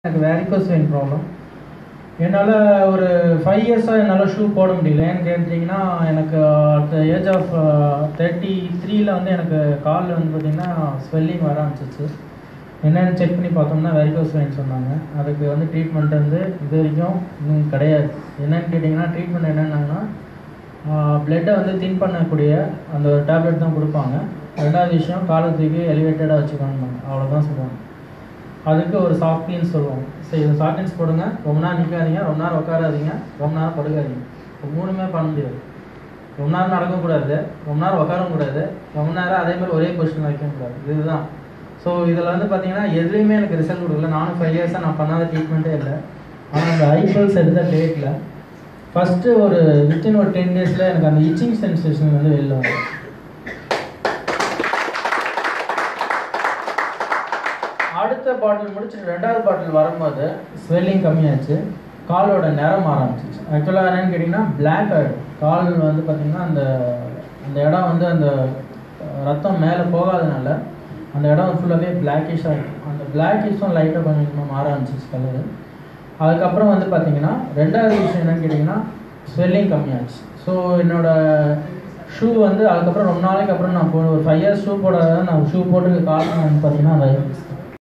எனக்கு varicose vein problem என்னால் ஒரு ஃபைவ் இயர்ஸாக என்னால் ஷூ போட முடியல ஏன்னு கேட்டிங்கன்னா எனக்கு அட் ஏஜ் ஆஃப் தேர்ட்டி த்ரீல வந்து எனக்கு காலில் வந்து பார்த்திங்கன்னா ஸ்வெல்லிங் வர ஆரம்பிச்சிச்சு என்னென்னு செக் பண்ணி பார்த்தோம்னா வெரிகோஸ் வெயின் சொன்னாங்க அதுக்கு வந்து ட்ரீட்மெண்ட் வந்து இது வரைக்கும் இன்னும் கிடையாது என்னென்னு கேட்டிங்கன்னா ட்ரீட்மெண்ட் என்னென்னாங்கன்னா பிளட்டை வந்து தின் பண்ணக்கூடிய அந்த ஒரு டேப்லெட் தான் கொடுப்பாங்க ரெண்டாவது விஷயம் காலத்துக்கு எலிவேட்டடாக வச்சுக்கணும் அவ்வளோதான் சொல்லுவாங்க அதுக்கு ஒரு சாஃப்ட்கின்ஸ் சொல்லுவோம் சரி இந்த சாஃப்ட்கின்ஸ் போடுங்க ரொம்ப நேரம் நிற்காதீங்க ரொம்ப நேரம் உட்காராதீங்க ரொம்ப நேரம் படுக்காதீங்க இப்போ மூணுமே பண்ண முடியாது ரொம்ப நேரம் நடக்கக்கூடாது ரொம்ப நேரம் உட்காரவும் கூடாது ரொம்ப நேரம் அதே மாதிரி ஒரே பொசிஷன் வைக்கவும் கூடாது இதுதான் ஸோ இதில் வந்து பார்த்தீங்கன்னா எதுலேயுமே எனக்கு ரிசல்ட் கொடுக்கல நானும் ஃபைவ் இயர்ஸாக நான் பண்ணாத ட்ரீட்மெண்ட்டே இல்லை ஆனால் அந்த ஐபிஎல்ஸ் எடுத்த டேட்டில் ஃபஸ்ட்டு ஒரு வித்தின் ஒரு டென் டேஸில் எனக்கு அந்த இச்சிங் சென்சேஷன் வந்து வெளில வரும் அடுத்த பாட்டில் முடிச்சுட்டு ரெண்டாவது பாட்டில் வரும்போது ஸ்வெல்லிங் கம்மியாச்சு காலோட நிறம் மாற ஆரம்பிச்சிச்சு ஆக்சுவலாக என்னன்னு கேட்டிங்கன்னா பிளாக் ஆகிடும் கால் வந்து பார்த்திங்கன்னா அந்த அந்த இடம் வந்து அந்த ரத்தம் மேலே போகாதனால அந்த இடம் ஃபுல்லாகவே பிளாக்கிஷ் ஆகிடும் அந்த பிளாக்கிஷும் லைட்டாக கொஞ்சம் கொஞ்சமாக மாற ஆரம்பிச்சிச்சு கலரு அதுக்கப்புறம் வந்து பார்த்திங்கன்னா ரெண்டாவது விஷயம் என்னன்னு கேட்டிங்கன்னா ஸ்வெல்லிங் கம்மியாச்சு ஸோ என்னோட ஷூ வந்து அதுக்கப்புறம் ரொம்ப நாளைக்கு அப்புறம் நான் போ ஒரு ஃபைவ் இயர்ஸ் ஷூ போடாத நான் ஷூ போட்டு காரணம் வந்து பார்த்தீங்கன்னா அந்த ஐபிஎஸ் தான்